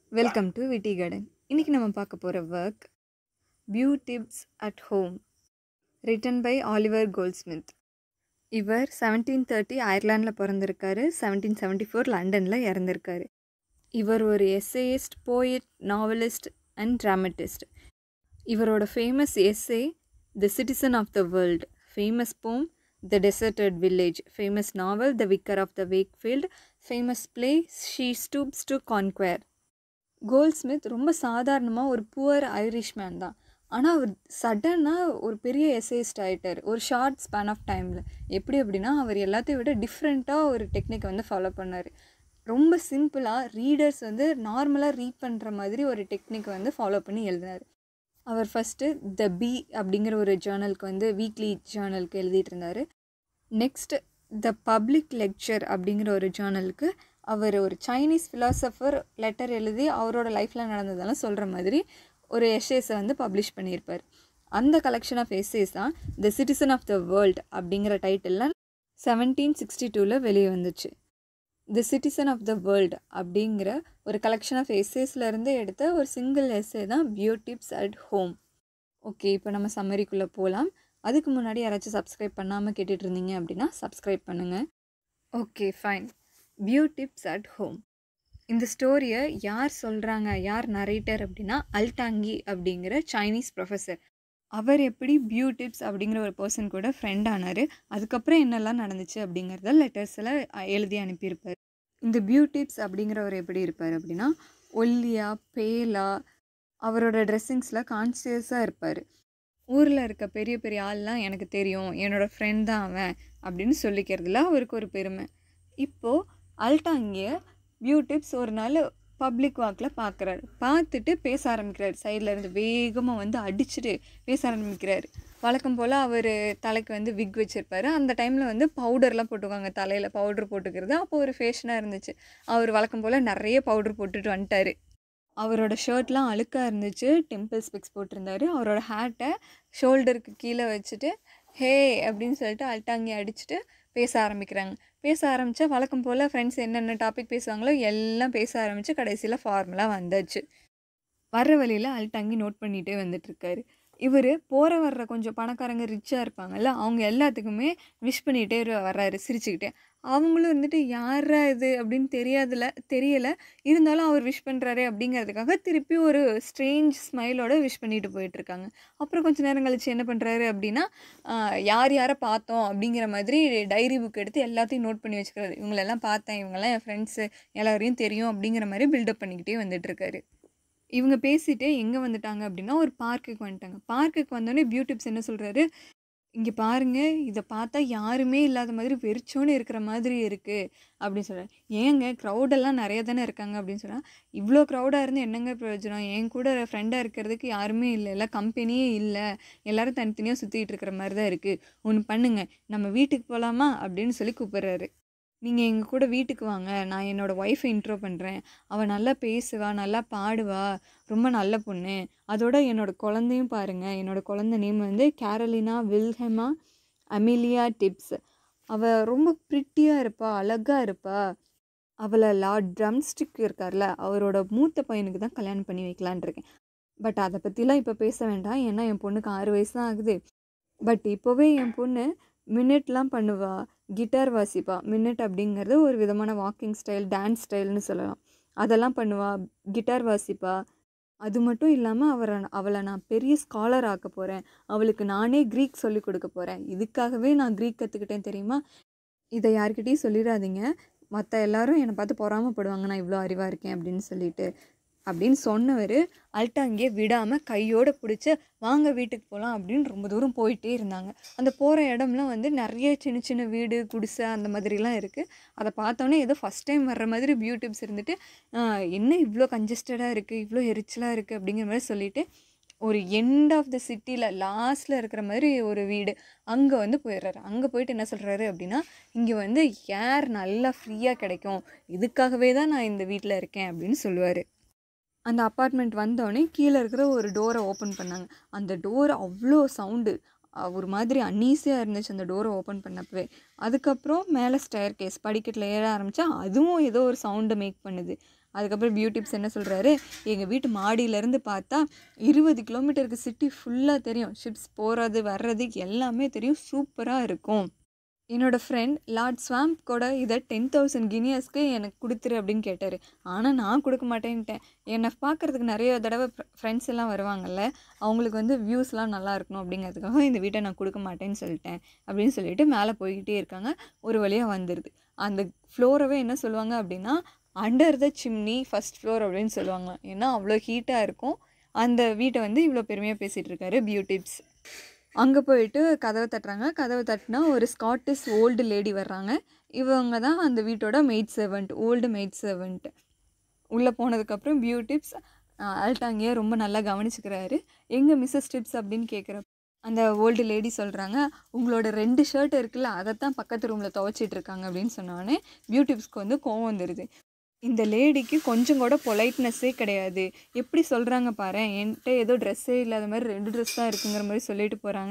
welcome to விட்டி garden இன்றைக்கி நம்ம பார்க்க போகிற work Beau Tibbs at home written by Oliver Goldsmith இவர் செவன்டீன் தேர்ட்டி அயர்லாண்டில் பிறந்திருக்காரு செவன்டீன் செவன்ட்டி ஃபோர் லண்டனில் இறந்திருக்காரு இவர் ஒரு essayist poet novelist and dramatist இவரோட famous essay the citizen of the world famous poem the deserted village famous novel the vicar of the Wakefield famous play she stoops to conquer Goldsmith ரொம்ப சாதாரணமாக ஒரு poor Irish man தான் ஆனால் அவர் சடனாக ஒரு பெரிய எஸ்ஏஸ்ட் ஆகிட்டார் ஒரு ஷார்ட் ஸ்பேன் ஆஃப் டைமில் எப்படி அப்படின்னா அவர் எல்லாத்தையும் விட டிஃப்ரெண்ட்டாக ஒரு டெக்னிக்கை வந்து ஃபாலோ பண்ணார் ரொம்ப சிம்பிளாக ரீடர்ஸ் வந்து நார்மலாக ரீட் பண்ணுற மாதிரி ஒரு டெக்னிக் வந்து ஃபாலோ பண்ணி எழுதினார் அவர் ஃபஸ்ட்டு த பி அப்படிங்கிற ஒரு ஜேர்னலுக்கு வந்து வீக்லி ஜேர்னலுக்கு எழுதிட்டு இருந்தார் நெக்ஸ்ட் த பப்ளிக் லெக்சர் அப்படிங்கிற ஒரு ஜேர்னலுக்கு அவர் ஒரு சைனீஸ் ஃபிலாசபர் லெட்டர் எழுதி அவரோட லைஃப்பில் நடந்ததெல்லாம் சொல்கிற மாதிரி ஒரு எஸ்ஏஸை வந்து பப்ளிஷ் பண்ணியிருப்பார் அந்த கலெக்ஷன் ஆஃப் எஸ்ஏஸ் தான் the citizen of the world அப்படிங்கிற டைட்டிலில் செவன்டீன் சிக்ஸ்டி டூவில் வெளியே வந்துச்சு the citizen of the world அப்படிங்கிற ஒரு கலெக்ஷன் ஆஃப் எஸ்ஏஸ்லேருந்து எடுத்த ஒரு சிங்கிள் எஸ்ஏ தான் Beau Tibbs at home okay இப்போ நம்ம சம்மரிக்குள்ளே போகலாம் அதுக்கு முன்னாடி யாராச்சும் சப்ஸ்கிரைப் பண்ணாமல் கேட்டுட்டு இருந்தீங்க அப்படின்னா சப்ஸ்கிரைப் பண்ணுங்கள் okay fine Beau Tibbs at home இந்த ஸ்டோரியை யார் சொல்கிறாங்க யார் நரேட்டர் அப்படின்னா அல்டாங்கி அப்படிங்கிற சைனீஸ் ப்ரொஃபஸர் அவர் எப்படி பியூ டிப்ஸ் அப்படிங்கிற ஒரு பர்சன் கூட ஃப்ரெண்ட் ஆனார் அதுக்கப்புறம் என்னெல்லாம் நடந்துச்சு அப்படிங்கிறத லெட்டர்ஸில் எழுதி அனுப்பியிருப்பார் இந்த பியூ டிப்ஸ் அப்படிங்கிறவர் எப்படி இருப்பார் அப்படின்னா ஒல்லியா பேலா அவரோட ட்ரெஸ்ஸிங்ஸில் கான்சியஸாக இருப்பார் ஊரில் இருக்க பெரிய பெரிய ஆள்லாம் எனக்கு தெரியும் என்னோடய ஃப்ரெண்ட் தான் அவன் அப்படின்னு சொல்லிக்கிறதுல அவருக்கு ஒரு பெருமை இப்போது அல்டாங்கிய பியூ டிப்ஸ் ஒரு நாள் பப்ளிக் வாக்கில் பார்க்குறாரு பார்த்துட்டு பேச ஆரம்பிக்கிறார் சைடில் இருந்து வேகமாக வந்து அடிச்சுட்டு பேச ஆரம்பிக்கிறாரு வழக்கம் போல் அவர் தலைக்கு வந்து விக் வச்சுருப்பாரு அந்த டைமில் வந்து பவுடர்லாம் போட்டுக்குவாங்க தலையில் பவுடர் போட்டுக்கிறது அப்போ ஒரு ஃபேஷனாக இருந்துச்சு அவர் வழக்கம் போல் நிறைய பவுடர் போட்டுட்டு வந்துட்டார் அவரோட ஷர்ட்லாம் அழுக்காக இருந்துச்சு டெம்பிள் ஸ்பெக்ஸ் போட்டிருந்தாரு அவரோட ஹேட்டை ஷோல்டருக்கு கீழே வச்சுட்டு ஹே அப்படின்னு சொல்லிட்டு அல்டாங்கி அடிச்சுட்டு பேச ஆரம்பிக்கிறாங்க பேச ஆரம்பித்தா வழக்கம் போல் ஃப்ரெண்ட்ஸ் என்னென்ன டாபிக் பேசுவாங்களோ எல்லாம் பேச ஆரம்பித்து கடைசியில் ஃபார்முலாக வந்தாச்சு வர்ற வழியில் அல்டாங்கி நோட் பண்ணிகிட்டே வந்துட்டுருக்காரு இவர் போகிற வர்ற கொஞ்சம் பணக்காரங்க ரிச்சாக இருப்பாங்கல்ல அவங்க எல்லாத்துக்குமே விஷ் பண்ணிகிட்டே வர்றாரு சிரிச்சுக்கிட்டே அவங்களும் இருந்துட்டு யாரா இது அப்படின்னு தெரியாதுல தெரியலை இருந்தாலும் அவர் விஷ் பண்ணுறாரு அப்படிங்கிறதுக்காக திருப்பி ஒரு ஸ்ட்ரேஞ்ச் ஸ்மைலோட விஷ் பண்ணிட்டு போயிட்டுருக்காங்க அப்புறம் கொஞ்சம் நேரம் கழிச்சு என்ன பண்ணுறாரு அப்படின்னா யார் யாரை பார்த்தோம் அப்படிங்கிற மாதிரி டைரி புக் எடுத்து எல்லாத்தையும் நோட் பண்ணி வச்சுக்கிறாரு இவங்களெல்லாம் பார்த்தேன் இவங்கெல்லாம் என் ஃப்ரெண்ட்ஸு எல்லாரையும் தெரியும் அப்படிங்கிற மாதிரி பில்டப் பண்ணிக்கிட்டே வந்துட்டுருக்காரு இவங்க பேசிகிட்டே எங்கே வந்துட்டாங்க அப்படின்னா ஒரு பார்க்குக்கு வந்துட்டாங்க பார்க்குக்கு வந்தோடனே பியூட்டிப்ஸ் என்ன சொல்கிறாரு இங்கே பாருங்கள் இதை பார்த்தா யாருமே இல்லாத மாதிரி வெறிச்சோன்னு இருக்கிற மாதிரி இருக்குது அப்படின்னு சொல்கிறார் ஏங்க க்ரௌடெல்லாம் நிறைய தானே இருக்காங்க அப்படின்னு சொன்னால் இவ்வளோ க்ரௌடாக இருந்து என்னங்க பிரயோஜனம் என் கூட ஃப்ரெண்டாக இருக்கிறதுக்கு யாருமே இல்லை இல்லை கம்பெனியே இல்லை எல்லோரும் தனித்தனியாக சுற்றிட்டு இருக்கிற மாதிரி தான் இருக்குது ஒன்று பண்ணுங்கள் நம்ம வீட்டுக்கு போகலாமா அப்படின்னு சொல்லி கூப்பிட்றாரு நீங்கள் எங்கள் கூட வீட்டுக்கு வாங்க நான் என்னோடய ஒய்ஃபை இன்ட்ரோ பண்ணுறேன் அவள் நல்லா பேசுவா நல்லா பாடுவா ரொம்ப நல்ல பொண்ணு அதோட என்னோடய குழந்தையும் பாருங்கள் என்னோடய குழந்த நேம் வந்து கேரலினா வில்ஹெமா அமிலியா டிப்ஸ் அவள் ரொம்ப ப்ரிட்டியாக இருப்பா அழகாக இருப்பா அவளை லார்ட் ட்ரம்ஸ்டிக் இருக்கார்ல அவரோட மூத்த பையனுக்கு தான் கல்யாணம் பண்ணி வைக்கலான் இருக்கேன் பட் அதை பற்றிலாம் இப்போ பேச வேண்டாம் ஏன்னா என் பொண்ணுக்கு ஆறு வயசு தான் ஆகுது பட் இப்போவே என் பொண்ணு மினிட்லாம் பண்ணுவா கிட்டார் வாசிப்பா மினிட் அப்படிங்கிறது ஒரு விதமான வாக்கிங் ஸ்டைல் டான்ஸ் ஸ்டைல்னு சொல்லலாம் அதெல்லாம் பண்ணுவா கிட்டார் வாசிப்பா அது மட்டும் இல்லாமல் அவரை அவளை நான் பெரிய ஸ்காலர் ஆக்க போகிறேன் அவளுக்கு நானே க்ரீக் சொல்லி கொடுக்க போகிறேன் இதுக்காகவே நான் க்ரீக் கற்றுக்கிட்டேன் தெரியுமா இதை யார்கிட்டையும் சொல்லிடாதீங்க மற்ற எல்லாரும் என்னை பார்த்து பொறாமப்படுவாங்க நான் இவ்வளோ அறிவாக இருக்கேன் அப்படின்னு சொல்லிட்டு அப்படின்னு சொன்னவர் அல்டாங்கே விடாமல் கையோடு பிடிச்சி வாங்க வீட்டுக்கு போகலாம் அப்படின்னு ரொம்ப தூரம் போயிட்டே இருந்தாங்க அந்த போகிற இடம்லாம் வந்து நிறைய சின்ன சின்ன வீடு குடிசை அந்த மாதிரிலாம் இருக்குது அதை பார்த்தோன்னே ஏதோ ஃபஸ்ட் டைம் வர்ற மாதிரி பியூட்டிப்ஸ் இருந்துட்டு என்ன இவ்வளோ கன்ஜஸ்டடாக இருக்குது இவ்வளோ எரிச்சலாக இருக்குது அப்படிங்கிற மாதிரி சொல்லிவிட்டு ஒரு எண்ட் ஆஃப் த சிட்டியில் லாஸ்ட்டில் இருக்கிற மாதிரி ஒரு வீடு அங்கே வந்து போயிடுறாரு அங்கே போயிட்டு என்ன சொல்கிறாரு அப்படின்னா இங்கே வந்து ஏர் நல்லா ஃப்ரீயாக கிடைக்கும் இதுக்காகவே தான் நான் இந்த வீட்டில் இருக்கேன் அப்படின்னு சொல்லுவார் அந்த அப்பார்ட்மெண்ட் வந்தோடனே கீழே இருக்கிற ஒரு டோரை ஓப்பன் பண்ணாங்க அந்த டோர் அவ்வளோ சவுண்டு ஒரு மாதிரி அன்னீஸியாக இருந்துச்சு அந்த டோரை ஓப்பன் பண்ணப்பவே அதுக்கப்புறம் மேலே ஸ்டேர் கேஸ் படிக்கட்டில் ஏற ஆரம்பித்தா அதுவும் ஏதோ ஒரு சவுண்டை மேக் பண்ணுது அதுக்கப்புறம் பியூட்டிப்ஸ் என்ன சொல்கிறாரு எங்கள் வீட்டு மாடியிலேருந்து பார்த்தா இருபது கிலோமீட்டருக்கு சிட்டி ஃபுல்லாக தெரியும் ஷிப்ஸ் போகிறது வர்றது எல்லாமே தெரியும் சூப்பராக இருக்கும் என்னோடய ஃப்ரெண்ட் லார்ட் ஸ்வாம்ப் கூட இதை டென் தௌசண்ட் கினியஸ்க்கு எனக்கு கொடுத்துரு அப்படின்னு கேட்டார் ஆனால் நான் கொடுக்க மாட்டேன்ட்டேன் என்னை பார்க்குறதுக்கு நிறைய தடவை ஃப்ரெண்ட்ஸ் எல்லாம் வருவாங்கல்ல அவங்களுக்கு வந்து வியூஸ்லாம் நல்லா இருக்கணும் அப்படிங்கிறதுக்காக இந்த வீட்டை நான் கொடுக்க மாட்டேன்னு சொல்லிட்டேன் அப்படின்னு சொல்லிட்டு மேலே போய்கிட்டே இருக்காங்க ஒரு வழியாக வந்துடுது அந்த ஃப்ளோரவே என்ன சொல்லுவாங்க அப்படின்னா under the chimney first floor அப்படின்னு சொல்லுவாங்க ஏன்னா அவ்வளோ ஹீட்டாக இருக்கும் அந்த வீட்டை வந்து இவ்வளோ பெருமையாக பேசிகிட்டு இருக்காரு பியூட்டிப்ஸ் அங்கே போயிட்டு கதவை தட்டுறாங்க கதவை தட்டினா ஒரு ஸ்காட்டிஷ் ஓல்டு லேடி வர்றாங்க இவங்க தான் அந்த வீட்டோட maid servant old maid servant உள்ளே போனதுக்கப்புறம் பியூட்டிப்ஸ் அல்டாங்கியை ரொம்ப நல்லா கவனிச்சுக்கிறாரு எங்கே மிஸ்ஸஸ் டிப்ஸ் அப்படின்னு கேட்குற அந்த ஓல்டு லேடி சொல்கிறாங்க உங்களோட ரெண்டு ஷர்ட் இருக்குல்ல அதைத்தான் பக்கத்து ரூமில் துவைச்சிட்டு இருக்காங்க அப்படின்னு சொன்னோடனே பியூட்டிப்ஸ்க்கு வந்து கோவம் வந்துடுது இந்த லேடிக்கு கொஞ்சம் கூட பொலைட்னஸ்ஸே கிடையாது எப்படி சொல்கிறாங்க பாரு என்கிட்ட ஏதோ ட்ரெஸ்ஸே இல்லாத மாதிரி ரெண்டு ட்ரெஸ் தான் இருக்குங்கிற மாதிரி சொல்லிட்டு போகிறாங்க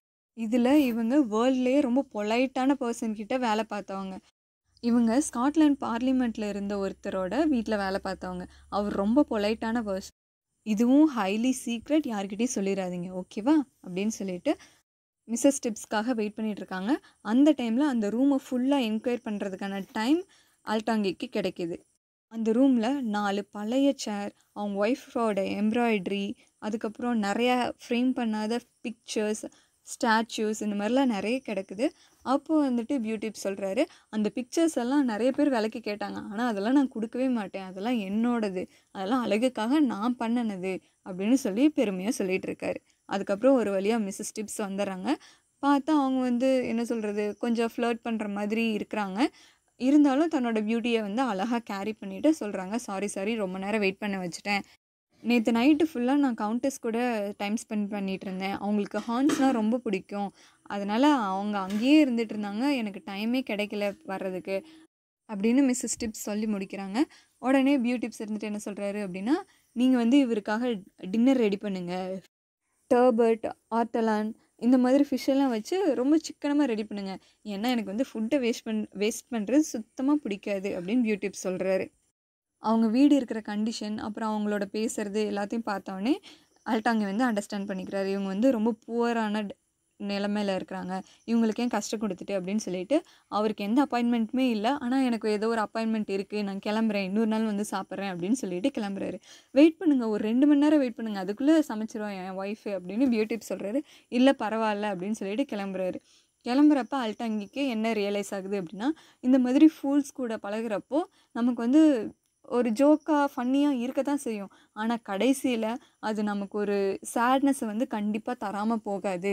இதில் இவங்க வேர்ல்ட்லேயே ரொம்ப பொலைட்டான பர்சன் கிட்ட வேலை பார்த்தவங்க இவங்க ஸ்காட்லாண்ட் பார்லிமெண்ட்டில் இருந்த ஒருத்தரோட வீட்டில் வேலை பார்த்தவங்க அவர் ரொம்ப பொலைட்டான பர்சன் இதுவும் ஹைலி சீக்ரெட் யார்கிட்டயும் சொல்லிடாதீங்க ஓகேவா அப்படின்னு சொல்லிட்டு மிஸ்ஸஸ் டிப்ஸ்க்காக வெயிட் பண்ணிட்டு இருக்காங்க அந்த டைமில் அந்த ரூமை ஃபுல்லாக என்கொயர் பண்ணுறதுக்கான டைம் அல்டாங்கிக்கு கிடைக்கிது அந்த ரூமில் நாலு பழைய சேர் அவங்க ஒய்ஃபோட எம்ப்ராய்ட்ரி அதுக்கப்புறம் நிறையா ஃப்ரேம் பண்ணாத பிக்சர்ஸ் ஸ்டாச்சூஸ் இந்த மாதிரிலாம் நிறைய கிடக்குது அப்போ வந்துட்டு பியூட்டிப் சொல்கிறாரு அந்த பிக்சர்ஸ் எல்லாம் நிறைய பேர் விலைக்கு கேட்டாங்க ஆனால் அதெல்லாம் நான் கொடுக்கவே மாட்டேன் அதெல்லாம் என்னோடது அதெல்லாம் அழகுக்காக நான் பண்ணினது அப்படின்னு சொல்லி பெருமையாக சொல்லிகிட்டு இருக்காரு அதுக்கப்புறம் ஒரு வழியாக மிஸ்ஸஸ் டிப்ஸ் வந்துடுறாங்க பார்த்தா அவங்க வந்து என்ன சொல்கிறது கொஞ்சம் ஃப்ளர்ட் பண்ணுற மாதிரி இருக்கிறாங்க இருந்தாலும் தன்னோட பியூட்டியை வந்து அழகாக கேரி பண்ணிவிட்டு சொல்கிறாங்க சாரி சாரி ரொம்ப நேரம் வெயிட் பண்ண வச்சுட்டேன் நேற்று நைட்டு ஃபுல்லாக நான் கவுண்டர்ஸ் கூட டைம் ஸ்பெண்ட் பண்ணிகிட்டு இருந்தேன் அவங்களுக்கு ஹார்ன்ஸ்னால் ரொம்ப பிடிக்கும் அதனால் அவங்க அங்கேயே இருந்துட்டு இருந்தாங்க எனக்கு டைமே கிடைக்கல வர்றதுக்கு அப்படின்னு மிஸ்ஸஸ் டிப்ஸ் சொல்லி முடிக்கிறாங்க உடனே பியூட்டிப்ஸ் இருந்துட்டு என்ன சொல்கிறாரு அப்படின்னா நீங்கள் வந்து இவருக்காக டின்னர் ரெடி பண்ணுங்கள் டர்பர்ட் ஆர்டலான் இந்த மாதிரி ஃபிஷ்ஷெல்லாம் வச்சு ரொம்ப சிக்கனமாக ரெடி பண்ணுங்கள் ஏன்னா எனக்கு வந்து ஃபுட்டை வேஸ்ட் பண் வேஸ்ட் பண்ணுறது சுத்தமாக பிடிக்காது அப்படின்னு பியூட்டிப் சொல்கிறாரு அவங்க வீடு இருக்கிற கண்டிஷன் அப்புறம் அவங்களோட பேசுறது எல்லாத்தையும் பார்த்தோன்னே அல்டாங்க வந்து அண்டர்ஸ்டாண்ட் பண்ணிக்கிறாரு இவங்க வந்து ரொம்ப புவரான நிலமையில இருக்கிறாங்க இவங்களுக்கு ஏன் கஷ்டம் கொடுத்துட்டு அப்படின்னு சொல்லிட்டு அவருக்கு எந்த அப்பாயின்மெண்ட்டுமே இல்லை ஆனால் எனக்கு ஏதோ ஒரு அப்பாயின்மெண்ட் இருக்குது நான் கிளம்புறேன் இன்னொரு நாள் வந்து சாப்பிட்றேன் அப்படின்னு சொல்லிட்டு கிளம்புறாரு வெயிட் பண்ணுங்கள் ஒரு ரெண்டு மணி நேரம் வெயிட் பண்ணுங்கள் அதுக்குள்ளே சமைச்சிருவான் என் ஒய்ஃபு அப்படின்னு பியூட்டிப் சொல்கிறாரு இல்லை பரவாயில்ல அப்படின்னு சொல்லிட்டு கிளம்புறாரு கிளம்புறப்ப அல்டாங்கிக்கு என்ன ரியலைஸ் ஆகுது அப்படின்னா இந்த மாதிரி ஃபூல்ஸ் கூட பழகுறப்போ நமக்கு வந்து ஒரு ஜோக்காக ஃபன்னியாக இருக்க தான் செய்யும் ஆனால் கடைசியில் அது நமக்கு ஒரு சேட்னஸை வந்து கண்டிப்பாக தராமல் போகாது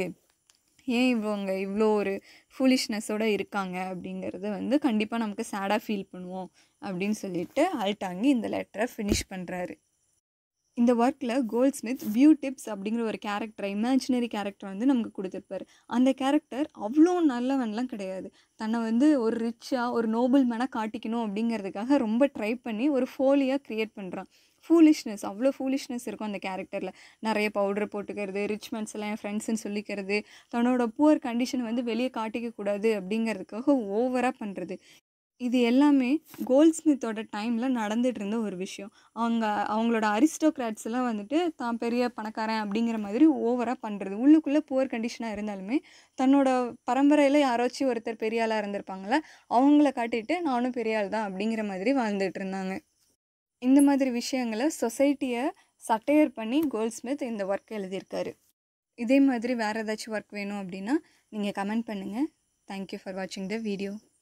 ஏன் இவங்க இவ்வளோ ஒரு ஃபூலிஷ்னஸோடு இருக்காங்க அப்படிங்கிறத வந்து கண்டிப்பாக நமக்கு சேடாக ஃபீல் பண்ணுவோம் அப்படின்னு சொல்லிட்டு அல்டாங்கி இந்த லெட்டரை ஃபினிஷ் பண்ணுறாரு இந்த ஒர்க்கில் கோல்ட் ஸ்மித் வியூ டிப்ஸ் அப்படிங்கிற ஒரு கேரக்டரை இமேஜினரி கேரக்டர் வந்து நமக்கு கொடுத்துருப்பாரு அந்த கேரக்டர் அவ்வளோ நல்லவன்லாம் கிடையாது தன்னை வந்து ஒரு ரிச்சாக ஒரு நோபல் மேனாக காட்டிக்கணும் அப்படிங்கிறதுக்காக ரொம்ப ட்ரை பண்ணி ஒரு ஃபோலியாக க்ரியேட் பண்ணுறான் ஃபூலிஷ்னஸ் அவ்வளோ ஃபூலிஷ்னஸ் இருக்கும் அந்த கேரக்டரில் நிறைய பவுடர் போட்டுக்கிறது ரிச்மெண்ட்ஸ் எல்லாம் என் ஃப்ரெண்ட்ஸ்னு சொல்லிக்கிறது தன்னோட புவர் கண்டிஷனை வந்து வெளியே காட்டிக்க கூடாது அப்படிங்கிறதுக்காக ஓவராக பண்ணுறது இது எல்லாமே கோல்ட் ஸ்மித்தோட டைமில் நடந்துட்டு இருந்த ஒரு விஷயம் அவங்க அவங்களோட அரிஸ்டோக்ராட்ஸ் எல்லாம் வந்துட்டு தான் பெரிய பணக்காரன் அப்படிங்கிற மாதிரி ஓவராக பண்ணுறது உள்ளுக்குள்ளே புவர் கண்டிஷனாக இருந்தாலுமே தன்னோட பரம்பரையில் யாராச்சும் ஒருத்தர் பெரிய ஆளாக இருந்திருப்பாங்கள அவங்கள காட்டிட்டு நானும் பெரிய ஆள் தான் அப்படிங்கிற மாதிரி வாழ்ந்துட்டு இருந்தாங்க இந்த மாதிரி விஷயங்களை சொசைட்டியை சட்டையர் பண்ணி கோல்ட் ஸ்மித் இந்த ஒர்க் எழுதியிருக்காரு இதே மாதிரி வேறு ஏதாச்சும் ஒர்க் வேணும் அப்படின்னா நீங்கள் கமெண்ட் பண்ணுங்கள் தேங்க்யூ ஃபார் வாட்சிங் த வீடியோ